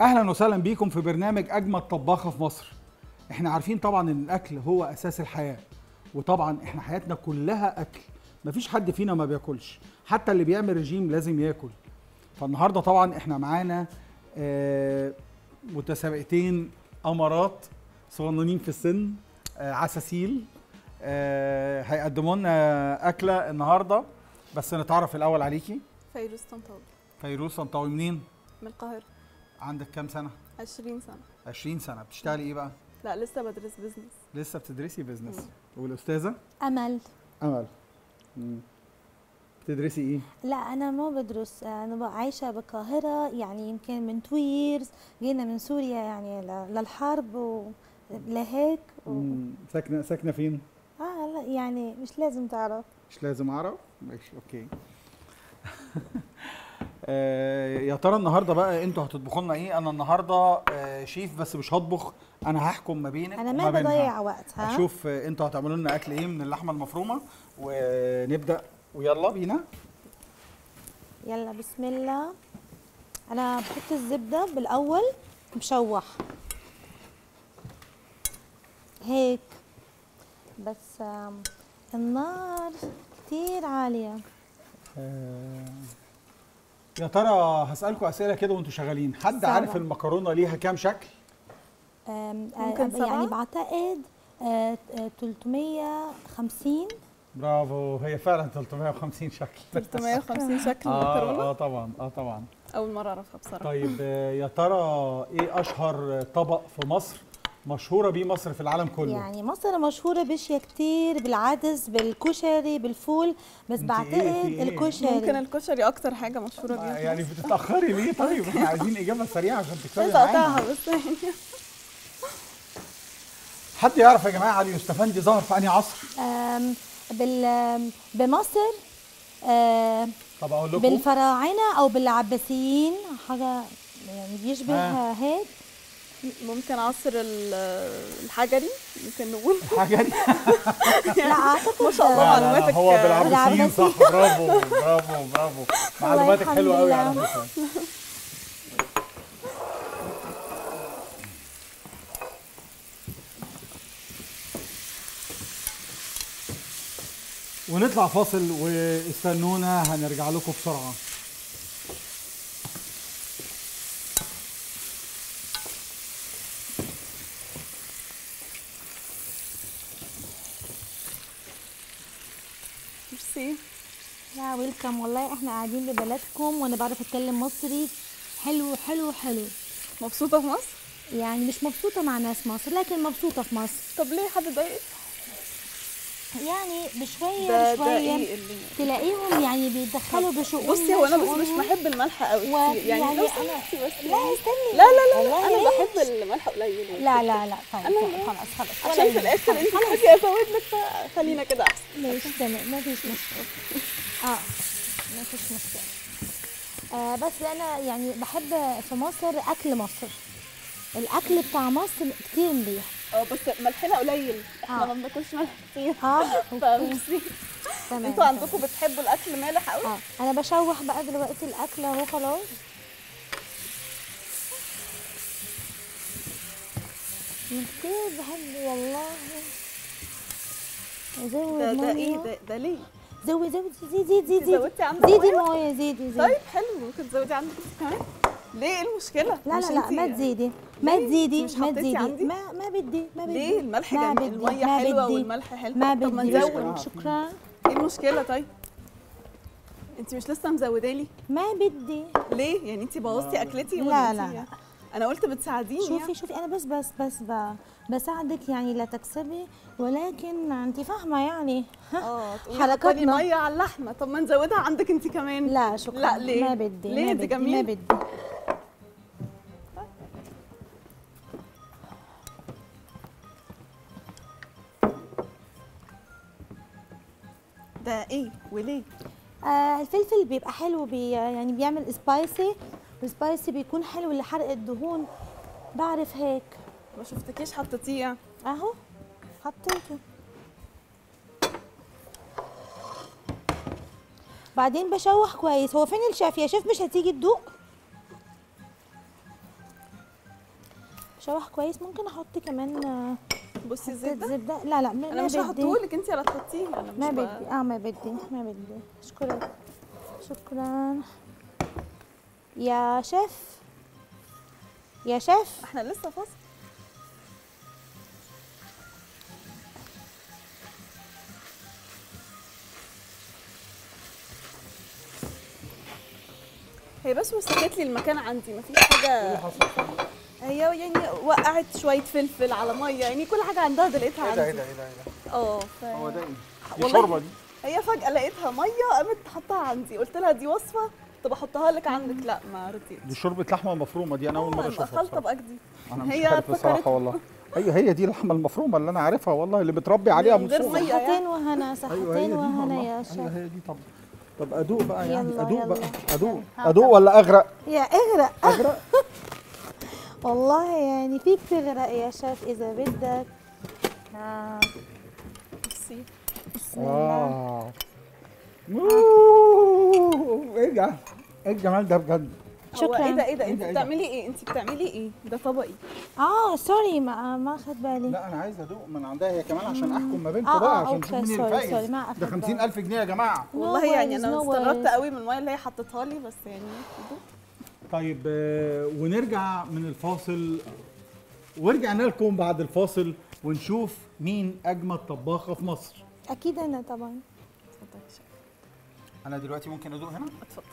اهلا وسهلا بيكم في برنامج اجمد طباخه في مصر احنا عارفين طبعا ان الاكل هو اساس الحياه وطبعا احنا حياتنا كلها اكل مفيش حد فينا ما بياكلش حتى اللي بيعمل رجيم لازم ياكل فالنهارده طبعا احنا معانا آه، متسابقتين امارات صغننين في السن آه، عساسيل آه، هيقدموا لنا اكله النهارده بس نتعرف الاول عليكي فيروز طنطاوي فيروز طنطاوي منين من القاهرة عندك كام سنه 20 سنة 20 سنه بتشتغلي ايه بقى لا لسه بدرس بزنس لسه بتدرسي بيزنس مم. والاستاذه امل امل مم. بتدرسي ايه لا انا ما بدرس انا بقى عايشه بالقاهره يعني يمكن من تو ييرز جينا من سوريا يعني ل- للحرب ولهيك و... مم. ساكنه ساكنه فين اه لا يعني مش لازم تعرف مش لازم اعرف ماشي اوكي آه، يا ترى النهارده بقى انتوا هتطبخوا لنا ايه انا النهارده آه، شيف بس مش هطبخ انا هحكم ما بينك انا وما ما بينها. بضيع وقت ها اشوف آه، انتوا هتعملوا لنا اكل ايه من اللحمه المفرومه ونبدا ويلا بينا يلا بسم الله انا بحط الزبده بالاول بشوح هيك بس آم، النار كتير عاليه آه، يا ترى هسألكوا أسئلة كده وانتوا شغالين حد سبعة. عارف المكرونة ليها كام شكل؟ آم، آه، ممكن سبعة؟ يعني بعتقد آه، آه، 350 برافو هي فعلا 350 شكل 350 شكل اه مكرونة اه طبعا اه طبعا أول مرة أعرفها بصراحة طيب آه، يا ترى ايه اشهر طبق في مصر مشهورة بيه مصر في العالم كله؟ يعني مصر مشهورة باشياء كتير بالعدس بالكشري بالفول بس انت بعتقد ايه؟ في ايه؟ الكشري ممكن الكشري أكتر حاجة مشهورة ما- بيها يعني بتتأخري ليه طيب؟ احنا عايزين إجابة سريعة عشان تكسبي عايزة أقطعها معانا بس يعني حد يعرف يا جماعة علي يوستفندي ظهر في أنهي عصر؟ آم، بال آم، بمصر آم، طب أقول لكم بالفراعنة أو بالعباسيين حاجة يعني بيشبه آه. هيك ممكن عصر ال- الحجري ممكن نقول حاجة دي لا أعتقد ما شاء الله. لا لا لا معلوماتك- هو بالعباسيين بالعباسيين. صح برافو برافو برافو معلوماتك الحمد حلوه قوي لله. على فكره ونطلع فاصل واستنونا هنرجع لكم بسرعه ميرسي لا ويلكم والله احنا قاعدين ببلدكم وانا بعرف اتكلم مصري حلو حلو حلو مبسوطة في مصر؟ يعني مش مبسوطة مع ناس مصر لكن مبسوطة في مصر طب ليه حد ضايقك؟ يعني بشوية ده ده بشوية إيه اللي تلاقيهم يعني بيتدخلوا بشؤون بصي هو انا بس مش شؤونهم. بحب الملح قوي و- كتير يعني يعني لو أنا- سمحتي بس لا يعني. استني لا لا لا, والله لا انا ليش؟ بحب الملح قليل لا لا لا طيب أنا طيب لا. خلاص خلاص عشان في الاخر انت تحبي ازود لك فخلينا كده احسن ماشي تمام ما فيش مشكلة اه ما فيش مشكلة آه بس انا يعني بحب في مصر اكل مصر الاكل بتاع مصر كتير مليح اه بس ملحنا قليل احنا آه. ما بناكلش ملح كتير اه أوكي. فميرسي تمام انتوا عندكم بتحبوا الاكل مالح قوي اه انا بشوح بقى دلوقتي الاكل اهو خلاص من كتير بحب والله زود ده ده ايه مية. ده ده ليه زود زود زيد زيد زيد انت زيد زودتي عندك زيدي مية؟ مويه زيدي زيدي طيب حلو ممكن تزودي عندك انت كمان ليه ايه المشكله لا مش لا لا انتي- ما تزيدي ما ليه؟ تزيدي مش ما حطيتي تزيدي عندي؟ ما ما بدي ما بدي ليه الملح ما جميل بدي، الميه ما حلوه بدي. والملح حلو ما طب ما بدي نزود شكرا ايه المشكله طيب انت مش لسه مزودالي ما بدي ليه يعني انت بوظتي اكلتي لا، ولا لا، انتي- لا. انا قلت بتساعديني يعني. شوفي شوفي انا بس بس بس ب- بساعدك يعني لا تكسبي ولكن انت فاهمه يعني اه تقومي حركاتنا. حطالي ميه على اللحمه طب ما نزودها عندك انت كمان لا شكرا لا ليه ما بدي ليه ما دي بدي ما جميل بدي ده ايه وليه آه الفلفل بيبقى حلو بي يعني بيعمل سبايسي والسبايسي بيكون حلو لحرق الدهون بعرف هيك ما شفتكيش حطيتيه اهو حطيته بعدين بشوح كويس هو فين الشيف يا شيف مش هتيجي تدوق شوح كويس ممكن احط كمان آه، بصي حتة الزيت ده زبده لا لا ما انا ما مش بدي. هحطهولك انت اللي هتحطيه انا مش ما ب- بدي اه ما بدي ما بدي شكرا شكرا يا شيف يا شيف احنا لسه فاصل هي بس وسخت لي المكان عندي مفيش حاجه هي يعني وقعت شويه فلفل على ميه يعني كل حاجه عندها ده لقيتها ايه ده ايه عندي ده ايه ده إيه ده؟ اه ف... هو ده ايه؟ دي والله شوربه دي هي فجاه لقيتها ميه قامت حطها عندي قلت لها دي وصفه طب احطها لك عندك لا ما رضيتش دي شوربه لحمه مفرومه دي انا اول مره آه، اشوفها خلطه بصراحة. بقى جديد انا مش هي عارف بصراحه فكرت- والله هي هي دي اللحمه المفرومه اللي انا عارفها والله اللي بتربي عليها من غير مصومه مية. صحتين وهنا ايوه هي صحتين دي وهنا والله. يا ايوه شيف هي دي طب طب ادوق بقى يعني يلا، ادوق يلا. بقى ادوق ها، ادوق طب. ولا اغرق يا اغرق اغرق والله يعني فيك تغرق يا شيف اذا بدك آه. بصي بسم الله واو أوه، ايه ده ايه الجمال ده بجد هو شكراً. ايه ده ايه ده إيه انت ده، إيه ده؟ بتعملي ايه انت بتعملي ايه ده طبقي اه سوري ما ما اخذ بالي لا انا عايز ادوق من عندها هي كمان عشان احكم ما بينكم آه، بقى آه، عشان أوكي، نشوف مين سوري، الفايز سوري، ما ده أخدت 50000 جنيه يا جماعه والله يعني انا worries, no استغربت worries. قوي من الميه اللي هي حطتها لي بس يعني طيب آه، ونرجع من الفاصل ورجعنا لكم بعد الفاصل ونشوف مين اجمد طباخه في مصر اكيد انا طبعا اتفضلي يا شيخ. انا دلوقتي ممكن ادوق هنا اتفضلي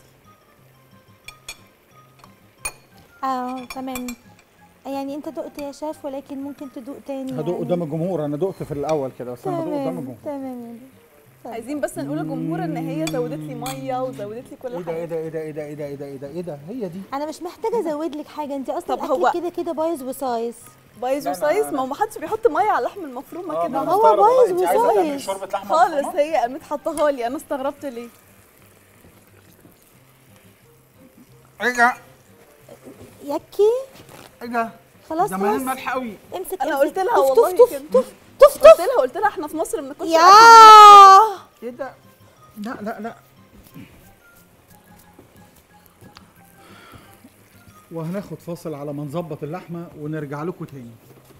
اه تمام يعني انت دقت يا شيف ولكن ممكن تدوق تاني هدوق يعني. قدام الجمهور انا دقت في الاول كده بس انا هدوق قدام تمام الجمهور تمام يا دي. طيب. عايزين بس نقول للجمهور ان هي زودت لي ميه وزودت لي كل ايه ده ايه حاجه ده ايه ده ايه ده ايه ده ايه ده ايه ده ايه ده هي دي انا مش محتاجه ازود لك حاجه انت اصلا طب الاكل هو- كده كده بايظ وصايص بايظ لا، لا، وصايص لا. ما هو ما حدش بيحط ميه على اللحم المفرومه آه، كده ما أنا هو مستغرب والله، بايظ أنت عايزة تعملي وصايص. شوربه لحمه خالص مفرومة؟ هي قامت حطها لي انا استغربت ليه ايه ده يكي ايه ده خلاص ده مليان خلاص ملح قوي امسك انا امسك. قلت لها طف- والله طف- كده. طف طف طف قلت لها قلت لها احنا في مصر ما بناكلش يا أكل ايه ده لا لا لا وهناخد فاصل على ما نظبط اللحمه ونرجع لكم تاني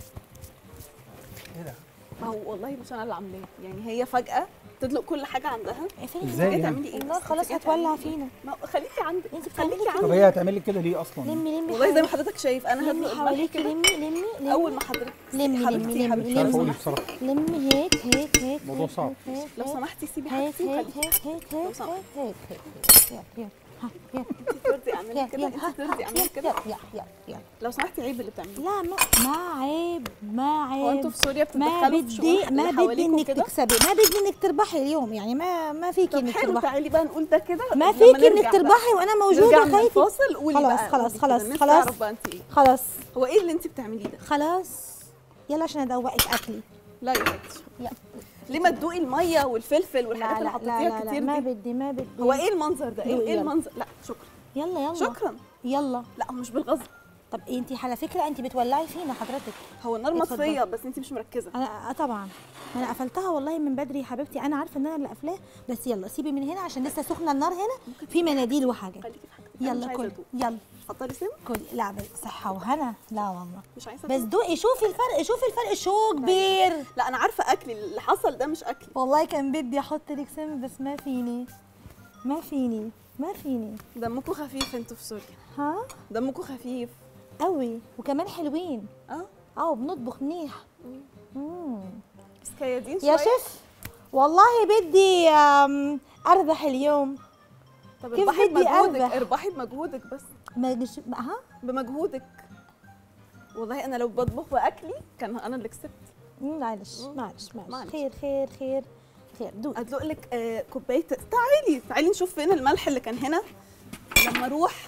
ايه ده ما هو والله مش انا اللي عاملاه يعني هي فجاه تدلق كل حاجه عندها فين إزاي جايه يعني؟ تعملي ايه النار بس؟ خلاص جاية هتولع تعملي إيه؟ فينا ما خليكي عندك انت بتعملي خليكي كده طب عندك هي هتعمل لي كده ليه اصلا لمي لمي والله زي حوالي- ما حضرتك شايف انا لمي هدلق الملح حواليكي كده لمي لمي لمي اول ما حضرتك لمي حبيبتي لمي حبيبتي مش عارف لو اقول إيه سمحتي بصراحه لمي هيك هيك هيك موضوع هيك، صعب. هيك، لو هيك، سمحتي سيبي هيك حاجتي هيك وخليكي هيك هيك لو هيك سمحت. هيك هيك هيك يلا يلا ها يلا انت ترضي اعمل يلا كده يلا انت ها ترضي ها اعمل يلا كده يلا يلا يلا لو سمحتي عيب اللي بتعمليه لا ما ما عيب ما عيب هو انتوا في سوريا ما بتتدخلوا في شؤون بدي ما اللي بدي حواليكوا انك كده تكسبي ما بدي انك تربحي اليوم يعني ما ما فيكي طب انك حلو تربحي تعالي بقى نقول ده كده ما لما فيكي نرجع انك بقى. تربحي وانا نرجع موجوده من خايفه الفاصل قولي خلاص، بقى خلاص، قولي كده، خلاص، الناس خلاص. تعرف بقى انت ايه خلاص هو ايه اللي انت بتعمليه ده خلاص يلا عشان ادوقك اكلي لا يا حبيبتي لا ليه ما تدوقي الميه والفلفل لا والحاجات اللي لا لا, حطيتيها لا, لا كتير ما دي بدي ما بدي هو ايه المنظر ده ايه دوقي ايه يلا. المنظر لا شكرا يلا يلا شكرا يلا لا هو مش بالغصب طب انت على فكره انت بتولعي فينا حضرتك هو النار اتفضل. مطفيه بس انت مش مركزه انا آه طبعا ما انا قفلتها والله من بدري يا حبيبتي انا عارفه ان انا اللي قافلاه بس يلا سيبي من هنا عشان لسه سخنه النار هنا في مناديل وحاجه خليكي في حاجتك أنا مش يلا عايزة كل أدوق. يلا حطي سم كل لا بس صحه وهنا لا والله مش عايزه بس أدوق. دوقي شوفي الفرق شوفي الفرق شو كبير لا انا عارفه اكلي اللي حصل ده مش اكلي والله كان بدي احط لك سم بس ما فيني ما فيني ما فيني دمكم خفيف انتوا في سوريا ها دمكم خفيف قوي وكمان حلوين اه اه بنطبخ منيح مم. بس كيادين يا شوية. شيف والله بدي آم، اربح اليوم طب كيف اربحي بدي بمجهودك أربح؟ اربحي بمجهودك بس ما جش... ها بمجهودك والله انا لو بطبخ باكلي كان انا اللي كسبت مم، معلش معلش معلش معلش. خير خير خير خير دوق ادلق لك آه كوبايه تعالي تعالي نشوف فين الملح اللي كان هنا لما اروح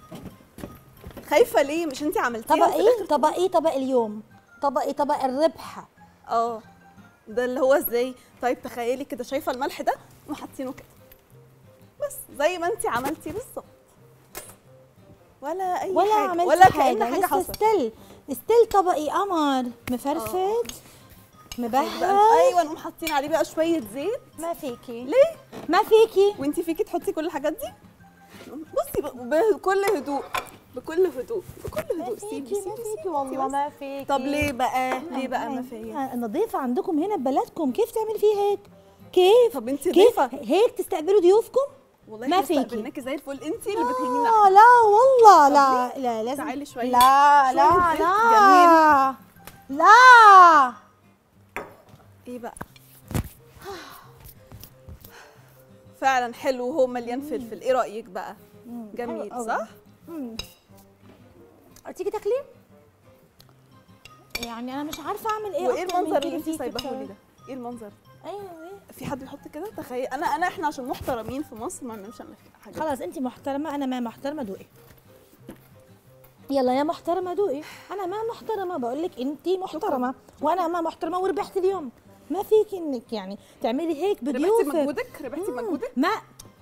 خايفه ليه مش انت عملتيها طبق وفي ايه طبق ايه طبق اليوم طبق ايه طبق الربح اه ده اللي هو ازاي طيب تخيلي كده شايفه الملح ده وحاطينه كده بس زي ما انت عملتي بالظبط ولا اي ولا حاجه عملت ولا حاجه, كأن حاجه لسه حصلت ستيل ستيل طبقي قمر مفرفت مبهت ايوه نقوم حاطين عليه بقى شويه زيت ما فيكي ليه ما فيكي وانت فيكي تحطي كل الحاجات دي بصي ب- بكل هدوء بكل هدوء بكل ما هدوء سيبي فيكي سيبي ما سيبي فيكي والله بس. ما فيكي طب ليه بقى ليه بقى ما فيا النظيفة عندكم هنا ببلدكم كيف تعمل فيه هيك؟ كيف؟ طب انت كيف ضيفه هيك تستقبلوا ضيوفكم؟ والله ما احنا فيكي. استقبلناكي زي الفل انت اللي بتهينينا اه لا والله لا لا لازم تعالي شوية. لا لا شوية زيت لا لا ايه بقى فعلا حلو وهو مليان فلفل ايه رايك بقى جميل حلو صح أوي. مم. تيجي تاكلي؟ يعني انا مش عارفه اعمل ايه وايه أكتر من المنظر كده اللي انت فيكي سايباه بصراحة. لي ده ايه المنظر ايوه ايه في حد بيحط كده تخيل انا انا احنا عشان محترمين في مصر ما بنعملش انا حاجه خلاص انت محترمه انا ما محترمه دوقي يلا يا محترمه دوقي انا ما محترمه بقول لك انت محترمه وانا ما محترمه وربحت اليوم ما فيك انك يعني تعملي هيك ربحتي بضيوفك مجهودك ربحتي مجهودك ما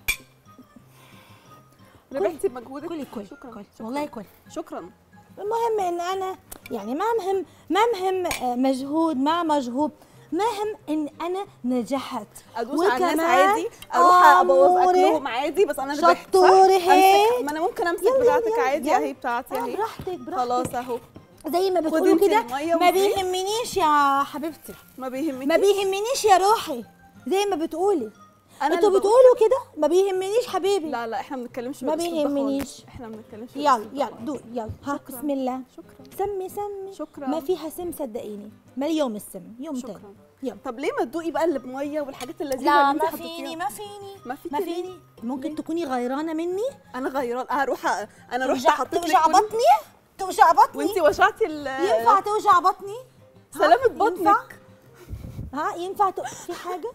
ربحتي مجهودك كلي كلي شكرا كلي شكراً. والله كلي شكرا المهم ان انا يعني ما مهم ما مهم آه، مجهود ما مجهود مهم ان انا نجحت ادوس على الناس وكمان عادي اروح ابوظ أموري. اكلهم عادي بس انا ربحت صح؟ شطورة أمسك- هيك. ما انا ممكن امسك يلا، بتاعتك يلا، عادي يلا. اهي بتاعتي آه، اهي براحتك براحتك خلاص اهو زي ما خدي بتقولوا انتي كده المية ما والزيت. بيهمنيش يا حبيبتي ما بيهمنيش ما بيهمنيش يا روحي زي ما بتقولي أنا انتوا اللي بقول- بتقولوا كده ما بيهمنيش حبيبي لا لا احنا ما بنتكلمش ما بالأسلوب ده بيهمنيش. خالص. احنا ما بنتكلمش يلا بالأسلوب ده يلا خالص. دوق يلا ها شكراً. بسم الله شكرا سمي سمي شكراً. ما فيها سم صدقيني مليون السم يوم شكراً. تاني يلا طب ليه ما تدوقي بقى اللي بميه والحاجات اللذيذه لا اللي انت ما حطيتيها؟ فيني ما فيني ما فيكي ما ليه؟ فيني ممكن تكوني غيرانه مني انا غيران هروح أ- انا رحت توجع حطيت توجع لك كل- بطني توجع بطني وانت وشعتي ال ينفع توجع بطني سلامة ينفع؟ بطنك ها ينفع ت... في حاجه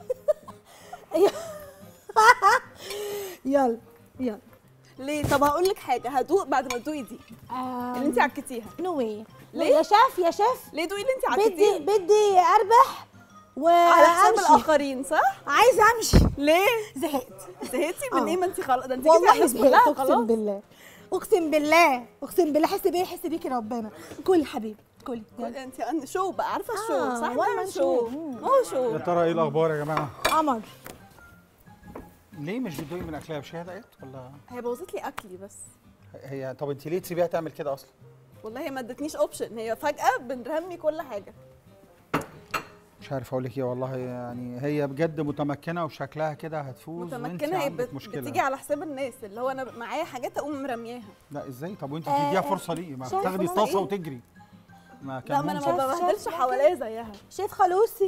يلا يلا ليه طب هقول لك حاجه هدوق بعد ما تدوقي دي اللي انت عكيتيها نو واي ليه؟ يا شيف يا شيف ليه دوقي اللي انت بدي عكيتيها بدي اربح على حساب وامشي الاخرين صح عايزه امشي ليه زهقت زهقتي من آه. ايه ما انت خلاص ده انت جيتي على والله الناس زهقت كلها اقسم خلاص بالله اقسم بالله اقسم بالله حس بيه حس بيكي ربنا كل حبيبي كل انت انت شو بقى عارفه الشو آه، صح ولا ده شو. شو مم. هو شو يا ترى ايه الاخبار يا جماعه قمر ليه مش بتدوقي من اكلها بشهاده ديت ولا هي بوظت لي اكلي بس هي طب انت ليه تسيبيها تعمل كده اصلا والله هي ما ادتنيش اوبشن هي فجاه بنرمي كل حاجه مش عارف اقول لك ايه والله يعني هي بجد متمكنه وشكلها كده هتفوز وانت متمكنه هي عندك بت... مشكله بتيجي على حساب الناس اللي هو انا معايا حاجات اقوم مرمياها لا ازاي طب وانت آه، بتديها آه، فرصه ليه ما شايف تاخدي والله الطاسه إيه؟ وتجري ما لا كان ما انا ممكن. ما شايف- ببهدلش شايف حواليا زيها شايف خلوصي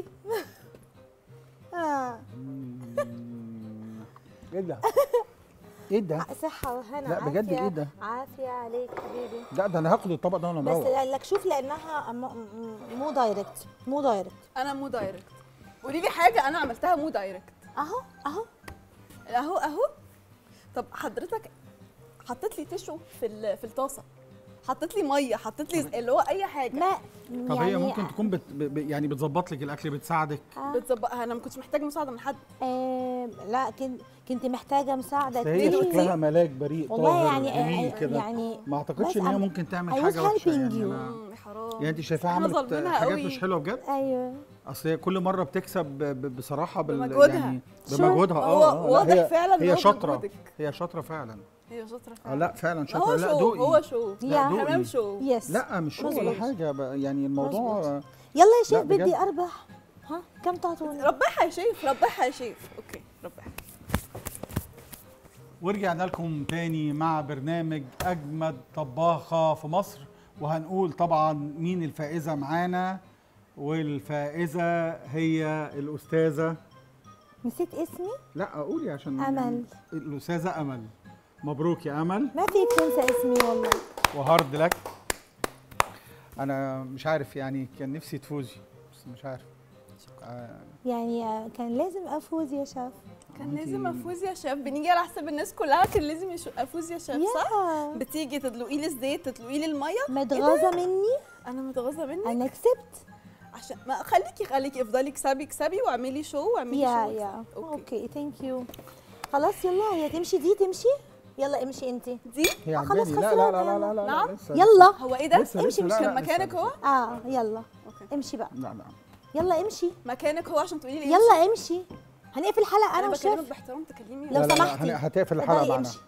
آه. مم. ايه ده مين؟ ايه ده؟ صحة وهنا لا بجد عافية. ايه ده؟ عافية عليك حبيبي لا ده انا هاخد الطبق ده وانا بس مروح لك شوف لانها م- م- مو دايركت مو دايركت انا مو دايركت قولي لي حاجه انا عملتها مو دايركت اهو اهو اهو اهو طب حضرتك حطيت لي تشو في ال- في الطاسه حطيت لي ميه حطيت لي اللي هو اي حاجه ما طب يعني هي ممكن تكون بت... ب... ب- يعني بتظبط لك الاكل بتساعدك بتظبطها انا ما كنتش محتاجه مساعده من حد آه لا كنت كنت محتاجه مساعده بس هي كتير. شكلها ملاك بريء والله طاهر يعني جميل آه، كده يعني ما اعتقدش بس ان هي I'm- ممكن تعمل I was حاجه وحشه helping يعني you. أنا... مم، يا حرام يعني انت شايفاها إحنا عملت ظالمينها حاجات قوي. مش حلوه بجد ايوه اصل هي كل مره بتكسب ب... ب... بصراحه بال... بمجهودها. يعني شو؟ بمجهودها هو اه آه، لا، واضح هي... فعلا إن هي هو شاطره بمجهودك. هي شاطره فعلا هي شاطره اه فعلا لا فعلا هو شاطره لا شو دوقي هو شو يا. دوقي. تمام شو يس لا مش شو ولا مظبوط. حاجه بقى يعني الموضوع مظبوط. يلا يا شيف لا، بجد. بدي اربح ها كم تعطوني ربحها يا شيف ربحها يا شيف اوكي ربحها ورجعنا لكم تاني مع برنامج اجمد طباخه في مصر وهنقول طبعا مين الفائزه معانا والفائزه هي الاستاذه نسيت اسمي لا قولي عشان أمل. الاستاذه امل مبروك يا امل ما فيك تنسى اسمي والله وهارد لك انا مش عارف يعني كان نفسي تفوزي بس مش عارف آه، يعني آه، كان لازم افوز يا شيف كان أنتي- لازم افوز يا شيف بنيجي على حساب الناس كلها كان لازم يش- افوز يا شيف صح يا بتيجي تدلقي لي الزيت تدلقي لي الميه متغاظه مني انا متغاظه منك انا كسبت عشان ما خليكي خليكي افضلي اكسبي اكسبي واعملي شو واعملي يا شو يا اوكي اوكي ثانك يو خلاص يلا هي تمشي دي تمشي يلا امشي انت دي هي آه، خلاص عجباني لا لا لا خسرانة لا لا, لا, نعم. لسه يلا هو ايه ده لسه- امشي لسه، مش لا، كان لا، مكانك لسه. هو اه يلا اوكي امشي بقى لا لا يلا امشي مكانك هو عشان تقولي لي يلا امشي هنقفل الحلقه انا انا بكلمك والشيف باحترام تكلمي لو لا لا لا سمحتي. هن- هتقفل اتفضلي الحلقه معنا امشي.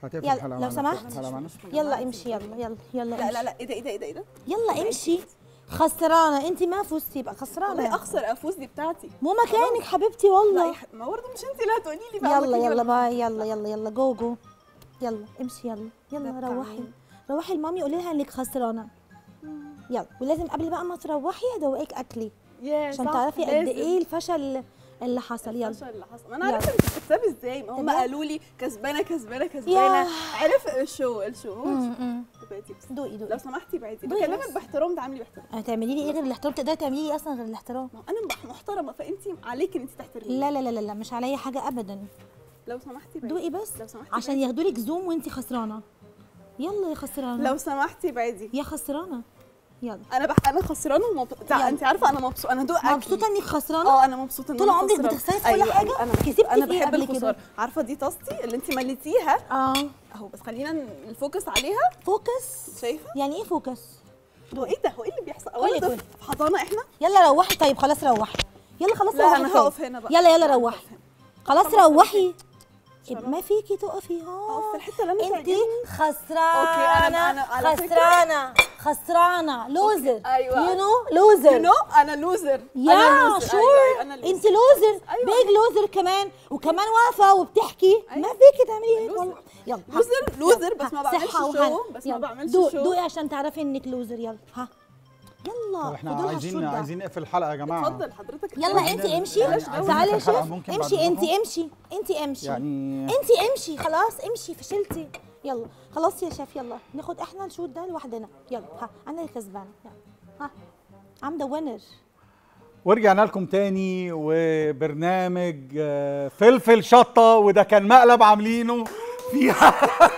هتقفل يلا، الحلقه لو معانا، سمحت. تقفل الحلقه معانا يلا امشي يلا يلا يلا لا امشي. لا لا ايه ده ايه ده ايه ده ايه ده يلا امشي خسرانه انت ما فزتي يبقى والله خسرانه اخسر افوز دي بتاعتي مو مكانك حبيبتي لا والله يا ح- ما برضه مش انت اللي هتقولي لي بقى يلا مكاني يلا ولا- باي يلا يلا يلا جو جو يلا امشي يلا ده يلا بتاع روحي مين؟ روحي لمامي قولي لها انك خسرانه يلا ولازم قبل بقى ما تروحي ادوقك اكلي يا عشان صح، تعرفي قد لازم. ايه الفشل اللي حصل يلا الفشل اللي حصل ما انا يلا. عرفت انت بتكسبي ازاي ما هم تمام. قالوا لي كسبانه كسبانه كسبانه عرف الشو الشو هو أمم، الشو. أمم. بقيتي بس. دوقي لو دوقي سمحتي بعيدي دوقي بكلمك بس. باحترام تعاملي باحترام هتعملي لي ايه غير الاحترام تقدري تعملي لي اصلا غير الاحترام ما هو انا مح- محترمه فانت عليك ان انت تحترميني لا لا لا لا, لا مش عليا حاجه ابدا لو سمحتي بعيدي دوقي بس لو سمحتي عشان ياخدوا لك زوم وانت خسرانه يلا يا خسرانه لو سمحتي بعيدي يا خسرانه يلا انا بح... انا خسرانه ومبسوطه يلا. انت عارفه انا مبسوطه انا دوق أكلي. مبسوطه انك خسرانه اه انا مبسوطه ان طول أنا عمرك خسرانة. بتخسري في كل أيوة، حاجة؟ أيوة، انا كسبتي بحب انا في إيه بحب قبل الخساره كده؟ عارفه دي طاستي اللي انت مليتيها اه اهو بس خلينا نفوكس عليها فوكس شايفه يعني ايه فوكس هو ايه ده هو ايه اللي بيحصل قولي، اولا ده قولي. في حضانه احنا يلا روحي طيب خلاص روحي يلا خلاص لا، روحي أنا كفاية. هقف هنا بقى. يلا يلا أنا روحي هقف هنا. خلاص خلاص، روحي خلاص. ما فيكي تقفي اقف ها في الحته اللي انا انت تعجبني. خسرانه أوكي، أنا- أنا على فكرة- خسرانه خسرانه لوزر أيوة. يو نو لوزر يو نو انا لوزر يا انا لوزر شور أيوة، أيوة، انا لوزر انت لوزر أيوة. بيج لوزر كمان وكمان واقفه وبتحكي ما أيوة. فيكي تعملي هيك لوزر. والله يلا ها. لوزر لوزر يلا. بس ما ها. بعملش صحة شو وهنا. بس ما يلا. بعملش دوق- شو دوقي عشان تعرفي انك لوزر يلا ها يلا طب احنا خدوها عايزين الشوط ده. عايزين نقفل الحلقه يا جماعه اتفضل حضرتك يلا اتفضل. انت امشي يعني تعالي عاوزين يا نقفل الحلقة شيف ممكن بعد امشي انت إذنكم؟ امشي انت امشي يعني انت امشي خلاص امشي فشلتي يلا خلاص يا شيف يلا ناخد احنا الشوط ده لوحدنا يلا ها انا اللي كسبانه يلا ها ام ذا وينر ورجعنا لكم تاني وبرنامج آه، فلفل شطه وده كان مقلب عاملينه فيها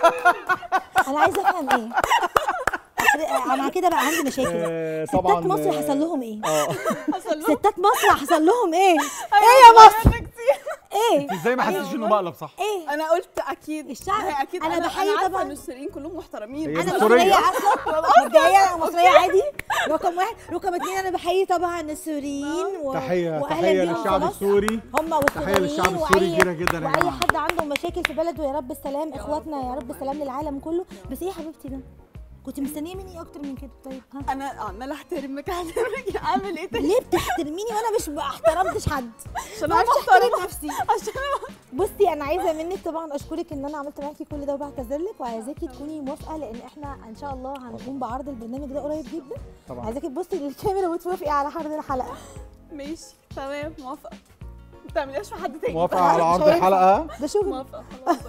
انا عايزه افهم ايه انا كده بقى عندي مشاكل آه، ستات طبعا مصر آه، حصل لهم ايه اه حصل له ستات مصر حصل لهم ايه ايه أيوة، يا مصر أنا كتير. ايه ازاي ما حسيتش انه مقلب صح ايه انا قلت اكيد الشعب- هي اكيد أنا انا بحيي أنا عارفة طبعاً. ان السوريين كلهم محترمين هي انا مصرية. مصريه اصلا مبدئيا انا مصريه عادي رقم واحد رقم اتنين انا بحيي طبعا السوريين و... تحيه وأهلاً تحيه بيهم في للشعب مصر. السوري هم والسوريين للشعب السوري وأي- كبيرة جدا يا واي جماعة. حد عنده مشاكل في بلده يا رب السلام اخواتنا يا رب السلام للعالم كله بس ايه يا حبيبتي ده كنت مستنيه مني ايه اكتر من كده طيب ها انا عماله احترمك احترمك اعمل ايه تاني ليه بتحترميني وانا مش ما احترمتش حد عشان ما انا بعرفش احترم محترمه نفسي عشان أنا- بصي انا عايزه منك طبعا اشكرك ان انا عملت معاكي كل ده وبعتذر لك وعايزاكي تكوني موافقه لان احنا ان شاء الله هنقوم بعرض البرنامج ده قريب جدا طبعا عايزاكي تبصي للكاميرا وتوافقي على عرض الحلقه ماشي تمام موافقه ما تعمليهاش في حد تاني موافقه على عرض مش هينفع. الحلقه ده شغل موافقه خلاص